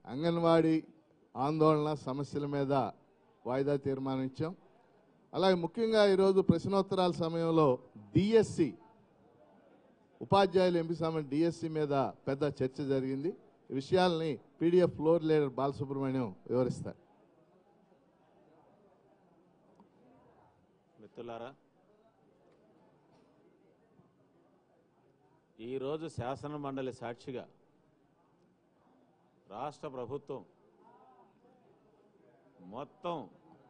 అంగన్వాడీ ఆందోళన సమస్యల మీద వాయిదా తీర్మానించాం అలాగే ముఖ్యంగా ఈరోజు ప్రశ్నోత్తరాల సమయంలో డిఎస్సి ఉపాధ్యాయులు ఎంపిక సంబంధించి డిఎస్సి మీద పెద్ద చర్చ జరిగింది ఈ విషయాల్ని పీడిఎఫ్ ఫ్లోర్ లీడర్ బాలసుబ్రహ్మణ్యం వివరిస్తారు మిత్రులారా ఈరోజు శాసన మండలి సాక్షిగా రాష్ట్ర ప్రభుత్వం మొత్తం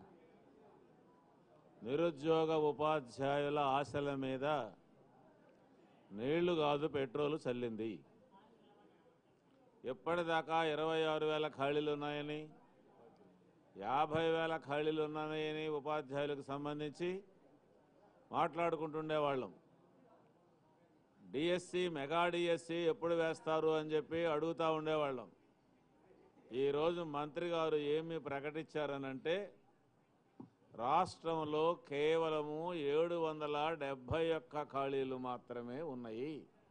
నిరుద్యోగ ఉపాధ్యాయుల ఆశల మీద నీళ్లు కాదు పెట్రోలు చల్లింది ఎప్పటిదాకా ఇరవై ఆరు వేల ఖాళీలు ఉన్నాయని యాభై వేల ఖాళీలు ఉన్నాయని ఉపాధ్యాయులకు సంబంధించి మాట్లాడుకుంటుండేవాళ్ళం డిఎస్సి మెగా డిఎస్సి ఎప్పుడు వేస్తారు అని చెప్పి అడుగుతూ ఉండేవాళ్ళం ఈరోజు మంత్రి గారు ఏమి ప్రకటించారనంటే రాష్ట్రంలో కేవలము ఏడు వందల డెబ్భై ఒక్క ఖాళీలు మాత్రమే ఉన్నాయి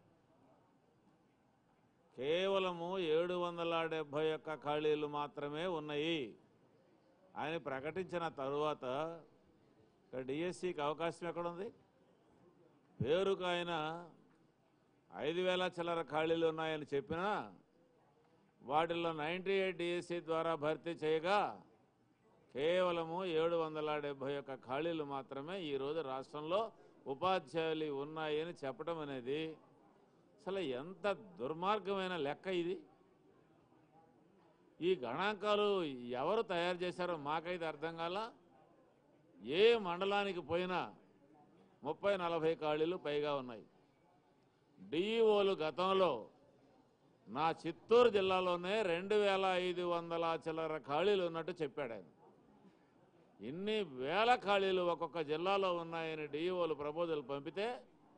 కేవలము ఏడు వందల డెబ్భై ఒక్క ఖాళీలు మాత్రమే ఉన్నాయి ఆయన ప్రకటించిన తరువాత ఇక్కడ డిఎస్సికి అవకాశం ఎక్కడుంది పేరుకు ఆయన ఐదు వేల చిల్లర ఖాళీలు ఉన్నాయని చెప్పినా వాటిల్లో నైంటీ ఎయిట్ డిఎస్సి ద్వారా భర్తీ చేయగా కేవలము ఏడు వందల డెబ్భై ఒక్క ఖాళీలు మాత్రమే ఈరోజు రాష్ట్రంలో ఉపాధ్యాయులు ఉన్నాయని చెప్పడం అనేది అసలు ఎంత దుర్మార్గమైన లెక్క ఇది ఈ గణాంకాలు ఎవరు తయారు చేశారో మాకైతే అర్థం కాల ఏ మండలానికి పోయినా ముప్పై నలభై ఖాళీలు పైగా ఉన్నాయి డిఈఓలు గతంలో నా చిత్తూరు జిల్లాలోనే రెండు వేల ఐదు వందల చిల్లర ఖాళీలు ఉన్నట్టు చెప్పాడు ఆయన ఇన్ని వేల ఖాళీలు ఒక్కొక్క జిల్లాలో ఉన్నాయని డిఈఓలు ప్రపోజల్ పంపితే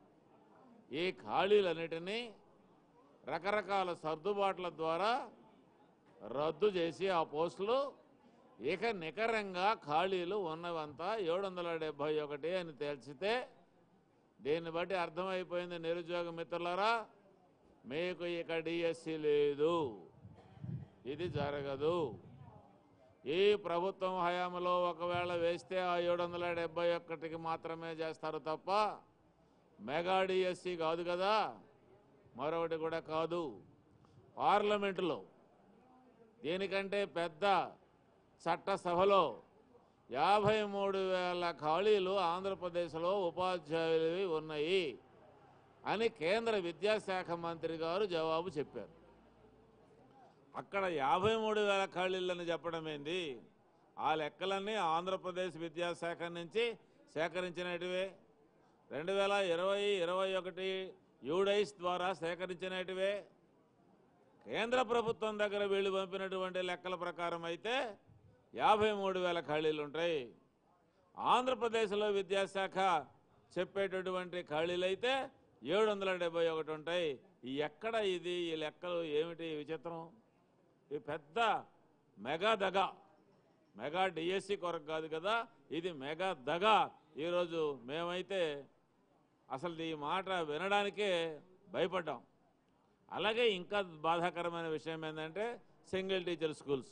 ఈ ఖాళీలన్నిటినీ రకరకాల సర్దుబాట్ల ద్వారా రద్దు చేసి ఆ పోస్టులు ఇక నికరంగా ఖాళీలు ఉన్నవంతా ఏడు వందల డెబ్భై ఒకటి అని తేల్చితే దీన్ని బట్టి అర్థమైపోయింది నిరుద్యోగ మిత్రులారా మీకు ఇక డిఎస్సి లేదు ఇది జరగదు ఈ ప్రభుత్వం హయాంలో ఒకవేళ వేస్తే ఆ ఏడు వందల డెబ్బై ఒక్కటికి మాత్రమే చేస్తారు తప్ప మెగా డిఎస్సి కాదు కదా మరొకటి కూడా కాదు పార్లమెంటులో దీనికంటే పెద్ద చట్టసభలో యాభై మూడు వేల ఖాళీలు ఆంధ్రప్రదేశ్లో ఉపాధ్యాయులవి ఉన్నాయి అని కేంద్ర విద్యాశాఖ మంత్రి గారు జవాబు చెప్పారు అక్కడ యాభై మూడు వేల ఖాళీలని చెప్పడం ఏంది ఆ లెక్కలన్నీ ఆంధ్రప్రదేశ్ విద్యాశాఖ నుంచి సేకరించినటివే రెండు వేల ఇరవై ఇరవై ఒకటి యూడైస్ ద్వారా సేకరించినటివే కేంద్ర ప్రభుత్వం దగ్గర వీళ్ళు పంపినటువంటి లెక్కల ప్రకారం అయితే యాభై మూడు వేల ఖాళీలు ఉంటాయి ఆంధ్రప్రదేశ్లో విద్యాశాఖ చెప్పేటటువంటి ఖాళీలు అయితే ఏడు వందల డెబ్బై ఒకటి ఉంటాయి ఈ ఎక్కడ ఇది ఈ లెక్కలు ఏమిటి ఈ విచిత్రం ఈ పెద్ద మెగా దగ మెగా డిఎస్సి కొరకు కాదు కదా ఇది మెగా దగ ఈరోజు మేమైతే అసలు ఈ మాట వినడానికే భయపడ్డాం అలాగే ఇంకా బాధాకరమైన విషయం ఏంటంటే సింగిల్ టీచర్ స్కూల్స్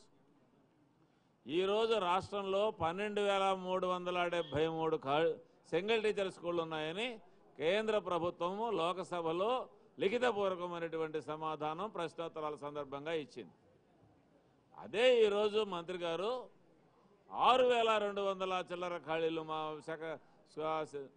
ఈరోజు రాష్ట్రంలో పన్నెండు వేల మూడు వందల డెబ్బై మూడు కా సింగిల్ టీచర్ స్కూళ్ళు ఉన్నాయని కేంద్ర ప్రభుత్వము లోకసభలో లిఖితపూర్వకమైనటువంటి సమాధానం ప్రశ్నోత్తరాల సందర్భంగా ఇచ్చింది అదే ఈరోజు మంత్రి గారు ఆరు వేల రెండు వందల చిల్లర ఖాళీలు మా శాఖ స్వ-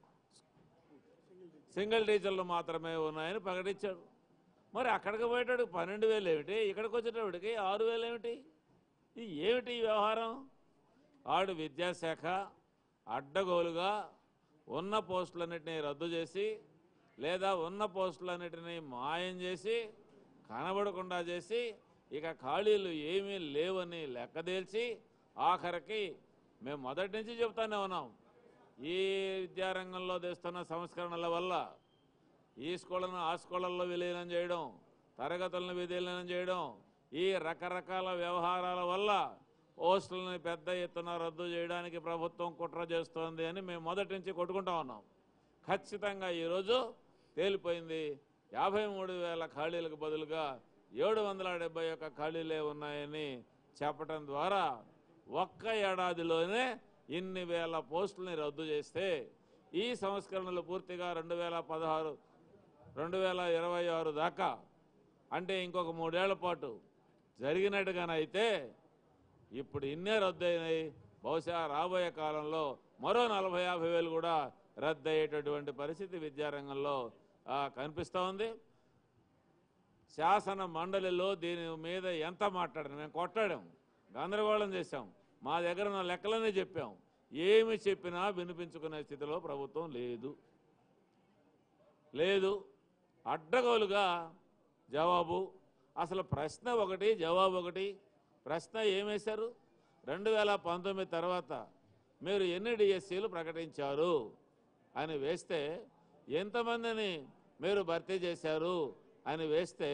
సింగిల్ టీచర్లు మాత్రమే ఉన్నాయని ప్రకటించాడు మరి అక్కడికి పోయేటోడికి పన్నెండు వేలు ఏమిటి ఇక్కడికి వచ్చేటోడికి ఆరు వేలు ఏమిటి ఇది ఏమిటి ఈ వ్యవహారం ఆడు విద్యాశాఖ అడ్డగోలుగా ఉన్న పోస్టులన్నిటినీ రద్దు చేసి లేదా ఉన్న పోస్టులన్నిటినీ మాయం చేసి కనబడకుండా చేసి ఇక ఖాళీలు ఏమీ లేవని లెక్కదేల్చి ఆఖరికి మేము మొదటి నుంచి చెప్తానే ఉన్నాం ఈ విద్యారంగంలో తెస్తున్న సంస్కరణల వల్ల ఈ స్కూళ్ళను ఆ స్కూళ్ళల్లో విలీనం చేయడం తరగతులను విలీనం చేయడం ఈ రకరకాల వ్యవహారాల వల్ల పోస్టులని పెద్ద ఎత్తున రద్దు చేయడానికి ప్రభుత్వం కుట్ర చేస్తోంది అని మేము మొదటి నుంచి కొట్టుకుంటా ఉన్నాం ఖచ్చితంగా ఈరోజు తేలిపోయింది యాభై మూడు వేల ఖాళీలకు బదులుగా ఏడు వందల డెబ్బై ఒక్క ఖాళీలే ఉన్నాయని చెప్పటం ద్వారా ఒక్క ఏడాదిలోనే ఇన్ని వేల పోస్టుల్ని రద్దు చేస్తే ఈ సంస్కరణలు పూర్తిగా రెండు వేల పదహారు రెండు వేల ఇరవై ఆరు దాకా అంటే ఇంకొక మూడేళ్ల పాటు జరిగినట్టుగానైతే ఇప్పుడు ఇన్నే రద్దు అయినాయి బహుశా రాబోయే కాలంలో మరో నలభై యాభై వేలు కూడా రద్దు అయ్యేటటువంటి పరిస్థితి విద్యారంగంలో ఆ, కనిపిస్తూ ఉంది శాసన మండలిలో దీని మీద ఎంత మాట్లాడారు మేము కొట్టాడాం గందరగోళం చేశాం మా దగ్గర ఉన్న లెక్కలనే చెప్పాం ఏమి చెప్పినా వినిపించుకునే స్థితిలో ప్రభుత్వం లేదు లేదు అడ్డగోలుగా జవాబు అసలు ప్రశ్న ఒకటి జవాబు ఒకటి ప్రశ్న ఏమేశారు రెండు వేల పంతొమ్మిది తర్వాత మీరు ఎన్ని డిఎస్సీలు ప్రకటించారు అని వేస్తే ఎంతమందిని మీరు భర్తీ చేశారు అని వేస్తే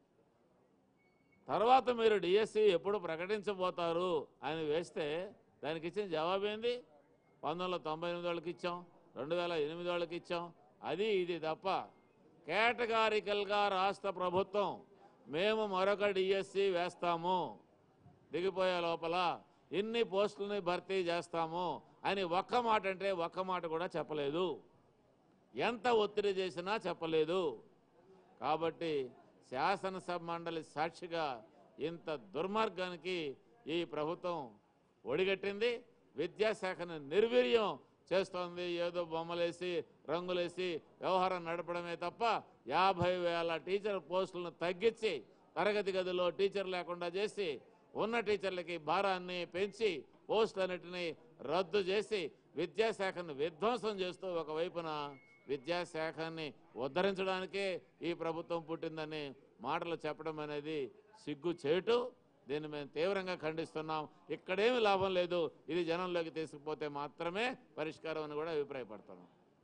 తర్వాత మీరు డిఎస్సి ఎప్పుడు ప్రకటించబోతారు అని వేస్తే దానికి ఇచ్చిన జవాబు ఏంది పంతొమ్మిది వందల తొంభై ఎనిమిది వాళ్ళకి ఇచ్చాం రెండు వేల ఎనిమిది వాళ్ళకి ఇచ్చాం అది ఇది తప్ప కేటగారికల్గా రాష్ట్ర ప్రభుత్వం మేము మరొక డిఎస్సి వేస్తాము దిగిపోయే లోపల ఇన్ని పోస్టులని భర్తీ చేస్తాము అని ఒక్క మాట అంటే ఒక్క మాట కూడా చెప్పలేదు ఎంత ఒత్తిడి చేసినా చెప్పలేదు కాబట్టి శాసనసభ మండలి సాక్షిగా ఇంత దుర్మార్గానికి ఈ ప్రభుత్వం ఒడిగట్టింది విద్యాశాఖను నిర్వీర్యం చేస్తోంది ఏదో బొమ్మలేసి రంగులేసి వ్యవహారం నడపడమే తప్ప యాభై వేల టీచర్ పోస్టులను తగ్గించి తరగతి గదిలో టీచర్ లేకుండా చేసి ఉన్న టీచర్లకి భారాన్ని పెంచి పోస్టులన్నిటినీ రద్దు చేసి విద్యాశాఖను విధ్వంసం చేస్తూ ఒకవైపున విద్యాశాఖని ఉద్ధరించడానికే ఈ ప్రభుత్వం పుట్టిందని మాటలు చెప్పడం అనేది సిగ్గు చేటు దీన్ని మేము తీవ్రంగా ఖండిస్తున్నాం ఇక్కడేమి లాభం లేదు ఇది జనంలోకి తీసుకుపోతే మాత్రమే పరిష్కారం అని కూడా అభిప్రాయపడుతున్నాం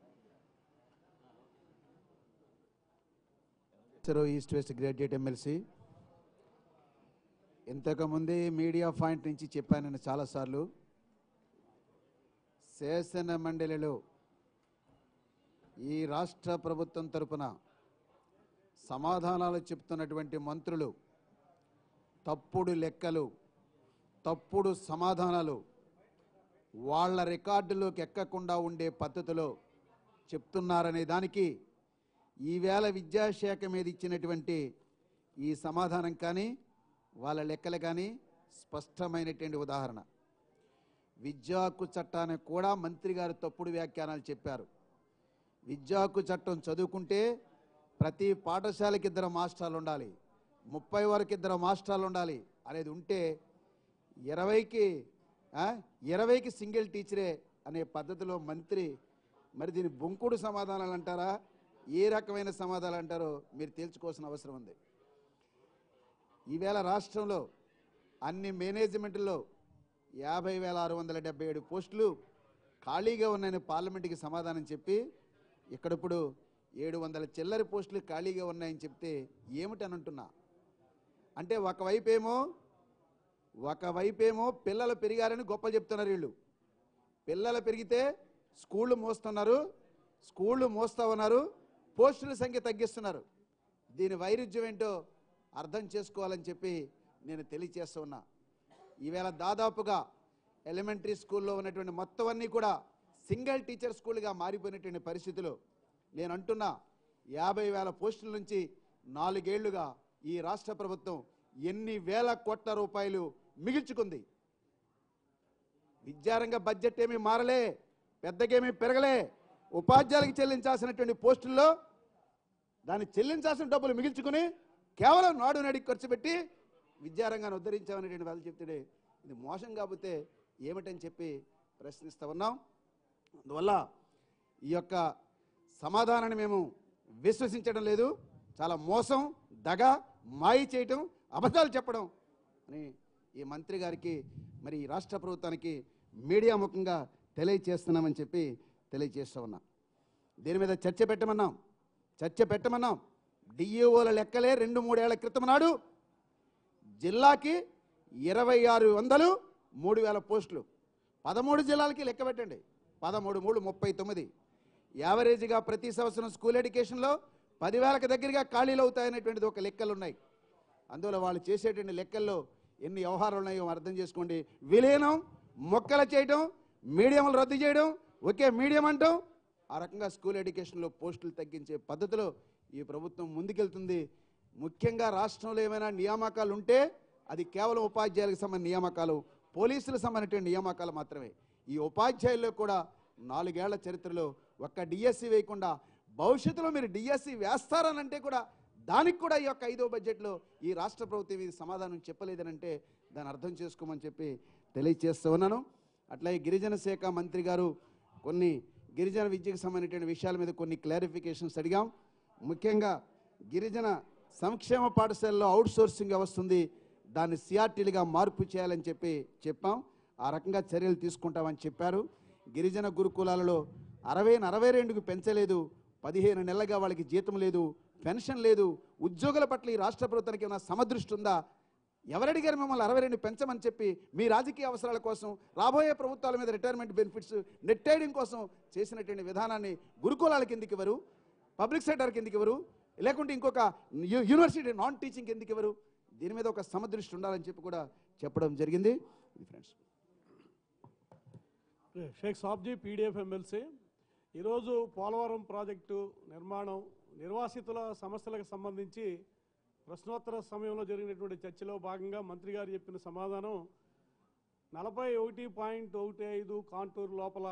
చెరువు ఈస్ట్ వెస్ట్ గ్రాడ్యుయేట్ ఎమ్మెల్సీ ఇంతకుముందే మీడియా పాయింట్ నుంచి చెప్పాను నేను చాలాసార్లు శాసన మండలిలో ఈ రాష్ట్ర ప్రభుత్వం తరపున సమాధానాలు చెప్తున్నటువంటి మంత్రులు తప్పుడు లెక్కలు తప్పుడు సమాధానాలు వాళ్ళ రికార్డులోకి ఎక్కకుండా ఉండే పద్ధతిలో చెప్తున్నారనే దానికి ఈవేళ విద్యాశాఖ మీద ఇచ్చినటువంటి ఈ సమాధానం కానీ వాళ్ళ లెక్కలు కానీ స్పష్టమైనటువంటి ఉదాహరణ విద్యా హక్కు చట్టానికి కూడా మంత్రి గారు తప్పుడు వ్యాఖ్యానాలు చెప్పారు విద్యా హక్కు చట్టం చదువుకుంటే ప్రతి పాఠశాలకి ఇద్దరు మాస్టర్లు ఉండాలి ముప్పై వరకు ఇద్దరు మాస్టర్లు ఉండాలి అనేది ఉంటే ఇరవైకి ఆ, ఇరవైకి సింగిల్ టీచరే అనే పద్ధతిలో మంత్రి మరి దీని బొంకుడు సమాధానాలు అంటారా ఏ రకమైన సమాధానాలు అంటారో మీరు తేల్చుకోవాల్సిన అవసరం ఉంది ఈవేళ రాష్ట్రంలో అన్ని మేనేజ్మెంట్లో యాభై వేల ఆరు వందల డెబ్బై ఏడు పోస్టులు ఖాళీగా ఉన్నాయని పార్లమెంట్కి సమాధానం చెప్పి ఇక్కడిప్పుడు ఏడు వందల చిల్లరి పోస్టులు ఖాళీగా ఉన్నాయని చెప్తే ఏమిటని అంటున్నా అంటే ఒకవైపేమో ఒకవైపేమో పిల్లలు పెరిగారని గొప్ప చెప్తున్నారు వీళ్ళు పిల్లలు పెరిగితే స్కూళ్ళు మోస్తున్నారు స్కూళ్ళు మోస్తా ఉన్నారు పోస్టుల సంఖ్య తగ్గిస్తున్నారు దీని వైరుధ్యం ఏంటో అర్థం చేసుకోవాలని చెప్పి నేను తెలియచేస్తూ ఉన్నా ఈవేళ దాదాపుగా ఎలిమెంటరీ స్కూల్లో ఉన్నటువంటి మొత్తం అన్నీ కూడా సింగిల్ టీచర్ స్కూల్గా మారిపోయినటువంటి పరిస్థితిలో నేను అంటున్నా యాభై వేల పోస్టుల నుంచి నాలుగేళ్లుగా ఈ రాష్ట్ర ప్రభుత్వం ఎన్ని వేల కోట్ల రూపాయలు మిగిల్చుకుంది విద్యారంగ బడ్జెట్ ఏమీ మారలే పెద్దగేమీ పెరగలే ఉపాధ్యాయులకు చెల్లించాల్సినటువంటి పోస్టుల్లో దాన్ని చెల్లించాల్సిన డబ్బులు మిగిల్చుకుని కేవలం నాడు నడికి ఖర్చు పెట్టి విద్యారంగాన్ని ఉద్ధరించామనేటువంటి వాళ్ళు చెప్తే ఇది మోసం కాకపోతే ఏమిటని చెప్పి ప్రశ్నిస్తూ ఉన్నాం అందువల్ల ఈ యొక్క సమాధానాన్ని మేము విశ్వసించడం లేదు చాలా మోసం దగ మాయి చేయటం అబద్ధాలు చెప్పడం అని ఈ మంత్రి గారికి మరి ఈ రాష్ట్ర ప్రభుత్వానికి మీడియా ముఖంగా తెలియచేస్తున్నామని చెప్పి తెలియజేస్తూ ఉన్నాం దీని మీద చర్చ పెట్టమన్నాం చర్చ పెట్టమన్నాం డిఈఓల లెక్కలే రెండు మూడేళ్ల క్రితం నాడు జిల్లాకి ఇరవై ఆరు వందలు మూడు వేల పోస్టులు పదమూడు జిల్లాలకి లెక్క పెట్టండి పదమూడు మూడు ముప్పై తొమ్మిది యావరేజ్గా ప్రతి సంవత్సరం స్కూల్ ఎడ్యుకేషన్లో పదివేలకు దగ్గరగా ఖాళీలు అవుతాయనేటువంటిది ఒక లెక్కలు ఉన్నాయి అందువల్ల వాళ్ళు చేసేటువంటి లెక్కల్లో ఎన్ని వ్యవహారాలు ఉన్నాయో అర్థం చేసుకోండి విలీనం మొక్కలు చేయడం మీడియంలు రద్దు చేయడం ఒకే మీడియం అంటాం ఆ రకంగా స్కూల్ ఎడ్యుకేషన్లో పోస్టులు తగ్గించే పద్ధతిలో ఈ ప్రభుత్వం ముందుకెళ్తుంది ముఖ్యంగా రాష్ట్రంలో ఏమైనా నియామకాలు ఉంటే అది కేవలం ఉపాధ్యాయులకు సంబంధించిన నియామకాలు పోలీసులకు సంబంధించిన నియామకాలు మాత్రమే ఈ ఉపాధ్యాయుల్లో కూడా నాలుగేళ్ల చరిత్రలో ఒక్క డిఎస్సి వేయకుండా భవిష్యత్తులో మీరు డిఎస్సి వేస్తారనంటే కూడా దానికి కూడా ఈ యొక్క ఐదో బడ్జెట్లో ఈ రాష్ట్ర ప్రభుత్వం ఇది సమాధానం చెప్పలేదనంటే దాన్ని అర్థం చేసుకోమని చెప్పి తెలియజేస్తూ ఉన్నాను అట్లాగే గిరిజన శాఖ మంత్రి గారు కొన్ని గిరిజన విద్యకు సంబంధించిన విషయాల మీద కొన్ని క్లారిఫికేషన్స్ అడిగాం ముఖ్యంగా గిరిజన సంక్షేమ పాఠశాలలో అవుట్ సోర్సింగ్ వ్యవస్థ ఉంది దాన్ని సిఆర్టీలుగా మార్పు చేయాలని చెప్పి చెప్పాం ఆ రకంగా చర్యలు తీసుకుంటామని చెప్పారు గిరిజన గురుకులాలలో అరవై అరవై రెండుకు పెంచలేదు పదిహేను నెలలుగా వాళ్ళకి జీతం లేదు పెన్షన్ లేదు ఉద్యోగుల పట్ల ఈ రాష్ట్ర ప్రభుత్వానికి ఏమైనా సమదృష్టి ఉందా ఎవరడిగారు మిమ్మల్ని అరవై రెండు పెంచమని చెప్పి మీ రాజకీయ అవసరాల కోసం రాబోయే ప్రభుత్వాల మీద రిటైర్మెంట్ బెనిఫిట్స్ నెట్టేయడం కోసం చేసినటువంటి విధానాన్ని గురుకులాల కిందికి ఇవ్వరు పబ్లిక్ సెక్టర్ కిందికి ఇవ్వరు లేకుంటే ఇంకొక యు- యూనివర్సిటీ నాన్ టీచింగ్ కిందికి ఇవ్వరు దీని మీద ఒక సమదృష్టి ఉండాలని చెప్పి కూడా చెప్పడం జరిగింది ఇది friends Shaik Sabji PDF MLC ఈరోజు పోలవరం ప్రాజెక్టు నిర్మాణం నిర్వాసితుల సమస్యలకు సంబంధించి ప్రశ్నోత్తర సమయంలో జరిగినటువంటి చర్చలో భాగంగా మంత్రి గారు చెప్పిన సమాధానం నలభై ఒకటి పాయింట్ ఒకటి ఐదు కాంటూర్ లోపల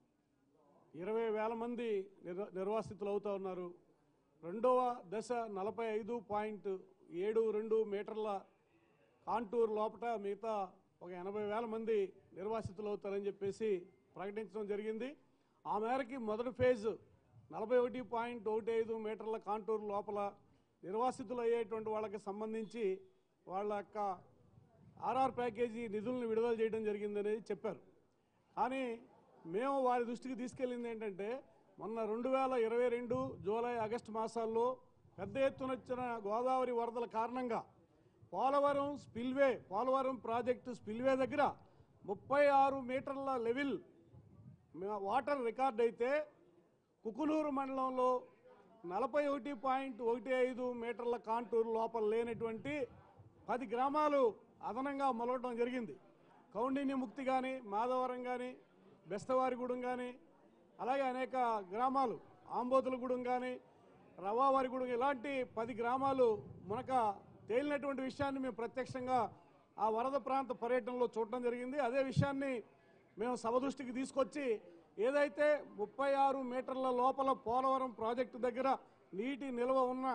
ఇరవై వేల మంది నిర్ నిర్వాసితులు అవుతా ఉన్నారు రెండవ దశ నలభై ఐదు పాయింట్ ఏడు రెండు మీటర్ల కాంటూర్ లోపల మిగతా ఒక ఎనభై వేల మంది నిర్వాసితులు అవుతారని చెప్పేసి ప్రకటించడం జరిగింది ఆ మేరకి మొదటి ఫేజ్ నలభై ఒకటి పాయింట్ ఒకటి ఐదు మీటర్ల కాంటూర్ లోపల నిర్వాసితులు అయ్యేటువంటి వాళ్ళకి సంబంధించి వాళ్ళ యొక్క ఆర్ఆర్ ప్యాకేజీ నిధులను విడుదల చేయడం జరిగిందనేది చెప్పారు కానీ మేము వారి దృష్టికి తీసుకెళ్ళింది ఏంటంటే మొన్న రెండు వేల ఇరవై రెండు జూలై ఆగస్టు మాసాల్లో పెద్ద ఎత్తున వచ్చిన గోదావరి వరదల కారణంగా Polavaram spillway Polavaram project spillway దగ్గర ముప్పై ఆరు మీటర్ల లెవెల్ మ- వాటర్ రికార్డ్ అయితే కుకునూరు మండలంలో నలభై ఒకటి పాయింట్ ఒకటి ఐదు మీటర్ల కాంటూరు లోపల లేనటువంటి పది గ్రామాలు అదనంగా మొలవడం జరిగింది కౌండిన్య ముక్తి కానీ మాధవరం కానీ బెస్తవారిగూడెం కానీ అలాగే అనేక గ్రామాలు ఆంబోతులగూడెం కానీ రవావారిగూడెం ఇలాంటి పది గ్రామాలు మునక తేలినటువంటి విషయాన్ని మేము ప్రత్యక్షంగా ఆ వరద ప్రాంత పర్యటనలో చూడటం జరిగింది అదే విషయాన్ని మేము సభ దృష్టికి తీసుకొచ్చి ఏదైతే ముప్పై ఆరు మీటర్ల లోపల పోలవరం ప్రాజెక్టు దగ్గర నీటి నిల్వ ఉన్న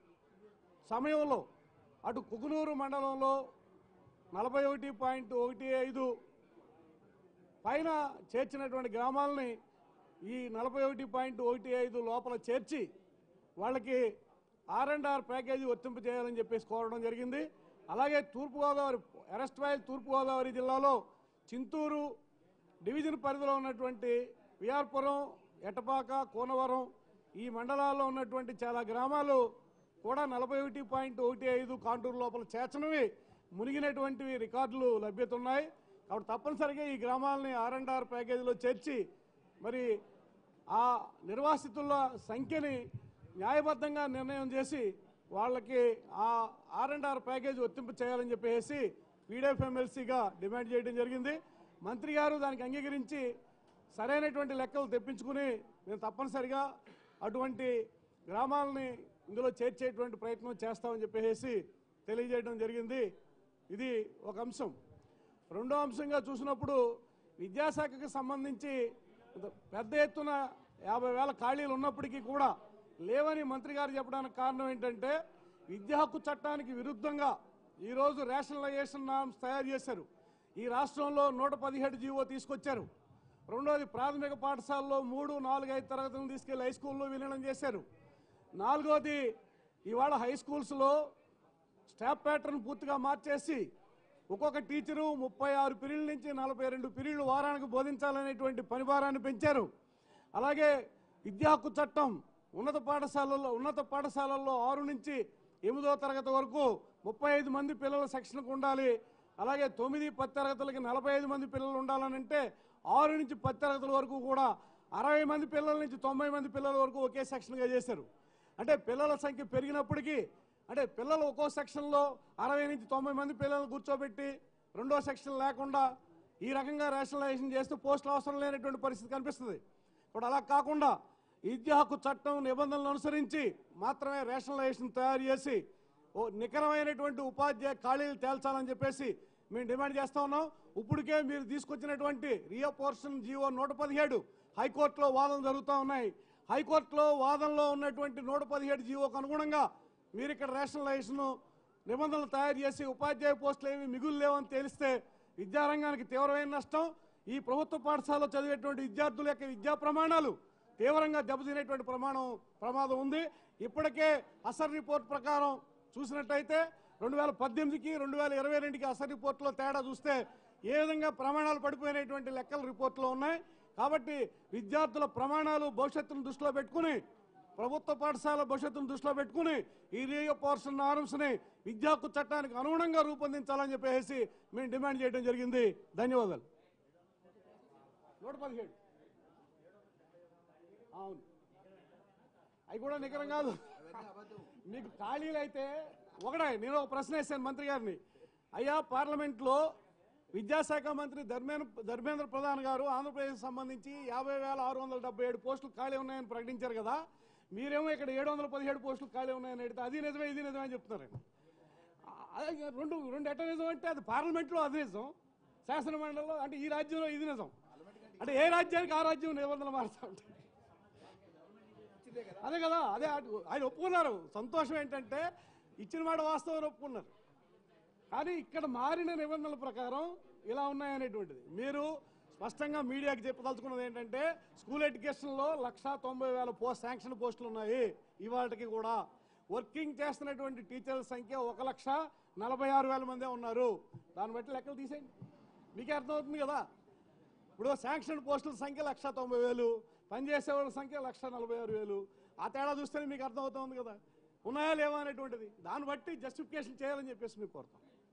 సమయంలో అటు కుకునూరు మండలంలో నలభై ఒకటి పాయింట్ ఒకటి ఐదు పైన చేర్చినటువంటి గ్రామాలని ఈ నలభై ఒకటి పాయింట్ ఒకటి ఐదు లోపల చేర్చి వాళ్ళకి ఆర్ అండ్ ఆర్ ప్యాకేజీ వర్తింపు చేయాలని చెప్పేసి కోరడం జరిగింది అలాగే తూర్పుగోదావరి అరెస్ట్ వైల్ తూర్పుగోదావరి జిల్లాలో చింతూరు డివిజన్ పరిధిలో ఉన్నటువంటి విఆర్పురం ఎటపాక కోనవరం ఈ మండలాల్లో ఉన్నటువంటి చాలా గ్రామాలు కూడా నలభై ఒకటి పాయింట్ ఒకటి ఐదు కాంటూరు లోపల చేర్చనివి మునిగినటువంటివి రికార్డులు లభ్యత ఉన్నాయి కాబట్టి తప్పనిసరిగా ఈ గ్రామాలని ఆర్ అండ్ ఆర్ ప్యాకేజీలో చేర్చి మరి ఆ నిర్వాసితుల సంఖ్యని న్యాయబద్ధంగా నిర్ణయం చేసి వాళ్ళకి ఆ ఆర్ అండ్ ఆర్ ప్యాకేజ్ వర్తింపు చేయాలని చెప్పేసి పీడిఎఫ్ ఎమ్మెల్సీగా డిమాండ్ చేయడం జరిగింది మంత్రి గారు దానికి అంగీకరించి సరైనటువంటి లెక్కలు తెప్పించుకుని మేము తప్పనిసరిగా అటువంటి గ్రామాలని ఇందులో చేర్చేటువంటి ప్రయత్నం చేస్తామని చెప్పేసి తెలియజేయడం జరిగింది ఇది ఒక అంశం రెండో అంశంగా చూసినప్పుడు విద్యాశాఖకి సంబంధించి ఇంత పెద్ద ఎత్తున యాభై వేల ఖాళీలు ఉన్నప్పటికీ కూడా లేవని మంత్రి గారు చెప్పడానికి కారణం ఏంటంటే విద్యా హక్కు చట్టానికి విరుద్ధంగా ఈరోజు రేషనలైజేషన్ నామ్స్ తయారు చేశారు ఈ రాష్ట్రంలో నూట పదిహేడు జీవో తీసుకొచ్చారు రెండోది ప్రాథమిక పాఠశాలలో మూడు నాలుగు ఐదు తరగతులను తీసుకెళ్లి హై స్కూల్లో విలీనం చేశారు నాలుగోది ఇవాళ హై స్కూల్స్లో స్టాఫ్ ప్యాటర్న్ పూర్తిగా మార్చేసి ఒక్కొక్క టీచరు ముప్పై ఆరు పీరియడ్ల నుంచి నలభై రెండు పీరియడ్లు వారానికి బోధించాలనేటువంటి పనిభారాన్ని పెంచారు అలాగే విద్యా హక్కు చట్టం ఉన్నత పాఠశాలల్లో ఉన్నత పాఠశాలల్లో ఆరు నుంచి ఎనిమిదో తరగతి వరకు ముప్పై ఐదు మంది పిల్లల సెక్షన్కు ఉండాలి అలాగే తొమ్మిది పది తరగతులకి నలభై ఐదు మంది పిల్లలు ఉండాలని అంటే ఆరు నుంచి పది తరగతుల వరకు కూడా అరవై మంది పిల్లల నుంచి తొంభై మంది పిల్లల వరకు ఒకే సెక్షన్గా చేశారు అంటే పిల్లల సంఖ్య పెరిగినప్పటికీ అంటే పిల్లలు ఒక్కో సెక్షన్లో అరవై నుంచి తొంభై మంది పిల్లలు కూర్చోబెట్టి రెండో సెక్షన్ లేకుండా ఈ రకంగా రేషనలైజేషన్ చేస్తూ పోస్టులు అవసరం లేనటువంటి పరిస్థితి కనిపిస్తుంది ఇప్పుడు అలా కాకుండా విద్యా హక్కు చట్టం నిబంధనలు అనుసరించి మాత్రమే రేషనలైజేషన్ తయారు చేసి ఓ నికరమైనటువంటి ఉపాధ్యాయ ఖాళీలు తేల్చాలని చెప్పేసి మేము డిమాండ్ చేస్తా ఉన్నాం ఇప్పటికే మీరు తీసుకొచ్చినటువంటి రియో పోర్షన్ జీవో నూట పదిహేడు హైకోర్టులో వాదనలు జరుగుతూ ఉన్నాయి హైకోర్టులో వాదనలో ఉన్నటువంటి నూట పదిహేడు జీవోకు అనుగుణంగా మీరు ఇక్కడ రేషనలైజేషన్ నిబంధనలు తయారు చేసి ఉపాధ్యాయ పోస్టులు ఏమి మిగులు లేవని తెలిస్తే విద్యారంగానికి తీవ్రమైన నష్టం ఈ ప్రభుత్వ పాఠశాలలో చదివేటువంటి విద్యార్థుల యొక్క విద్యా ప్రమాణాలు తీవ్రంగా దెబ్బతినేటువంటి ప్రమాణం ప్రమాదం ఉంది ఇప్పటికే అసర్ రిపోర్ట్ ప్రకారం చూసినట్టయితే రెండు వేల పద్దెనిమిదికి రెండు వేల ఇరవై రెండుకి అసర్ రిపోర్ట్లో తేడా చూస్తే ఏ విధంగా ప్రమాణాలు పడిపోయినటువంటి లెక్కలు రిపోర్ట్లో ఉన్నాయి కాబట్టి విద్యార్థుల ప్రమాణాలు భవిష్యత్తును దృష్టిలో పెట్టుకుని ప్రభుత్వ పాఠశాల భవిష్యత్తును దృష్టిలో పెట్టుకుని ఈ రియో పోర్షన్ నార్మ్స్ని విద్యా హక్కు చట్టానికి అనుగుణంగా రూపొందించాలని చెప్పేసి మేము డిమాండ్ చేయడం జరిగింది ధన్యవాదాలు నూట పదిహేడు అవును అవి కూడా నికరం కాదు మీకు ఖాళీలు అయితే ఒకటే నేను ఒక ప్రశ్న వేసాను మంత్రి గారిని అయ్యా పార్లమెంట్లో విద్యాశాఖ మంత్రి ధర్మేంద్ర ధర్మేంద్ర ప్రధాన్ గారు ఆంధ్రప్రదేశ్ సంబంధించి యాభై వేల ఆరు వందల డెబ్బై ఏడు పోస్టులు ఖాళీ ఉన్నాయని ప్రకటించారు కదా మీరేమో ఇక్కడ ఏడు వందల పదిహేడు పోస్టులు ఖాళీ ఉన్నాయని అడిగితే అది నిజమే ఇది నిజమే అని చెప్తున్నారు అదే రెండు రెండు ఎట్ట నిజం అంటే అది పార్లమెంట్లో అది నిజం శాసన మండలిలో అంటే ఈ రాజ్యంలో ఇది నిజం అంటే ఏ రాజ్యానికి ఆ రాజ్యం నిబంధనలు మారుతూ ఉంటాయి అదే కదా అదే అటు- ఆయన ఒప్పుకున్నారు సంతోషం ఏంటంటే ఇచ్చిన మాట వాస్తవం ఒప్పుకున్నారు కానీ ఇక్కడ మారిన నిబంధనల ప్రకారం ఇలా ఉన్నాయనేటువంటిది మీరు స్పష్టంగా మీడియాకి చెప్పదలుచుకున్నది ఏంటంటే స్కూల్ ఎడ్యుకేషన్లో లక్ష తొంభై వేల పోస్ట్ శాంక్షన్ పోస్టులు ఉన్నాయి ఇవాళకి కూడా వర్కింగ్ చేస్తున్నటువంటి టీచర్ల సంఖ్య ఒక లక్ష నలభై ఆరు వేల మందే ఉన్నారు దాన్ని బట్టి లెక్కలు తీసేయండి మీకే అర్థమవుతుంది కదా ఇప్పుడు శాంక్షన్ పోస్టుల సంఖ్య లక్ష తొంభై వేలు పనిచేసే వాళ్ళ సంఖ్య లక్ష నలభై ఆరు వేలు ఆ తేడా చూస్తేనే మీకు అర్థమవుతుంది కదా ఉన్నాయా లేవా అనేటువంటిది దాన్ని బట్టి జస్టిఫికేషన్ చేయాలని చెప్పేసి మీకు కోరుతాం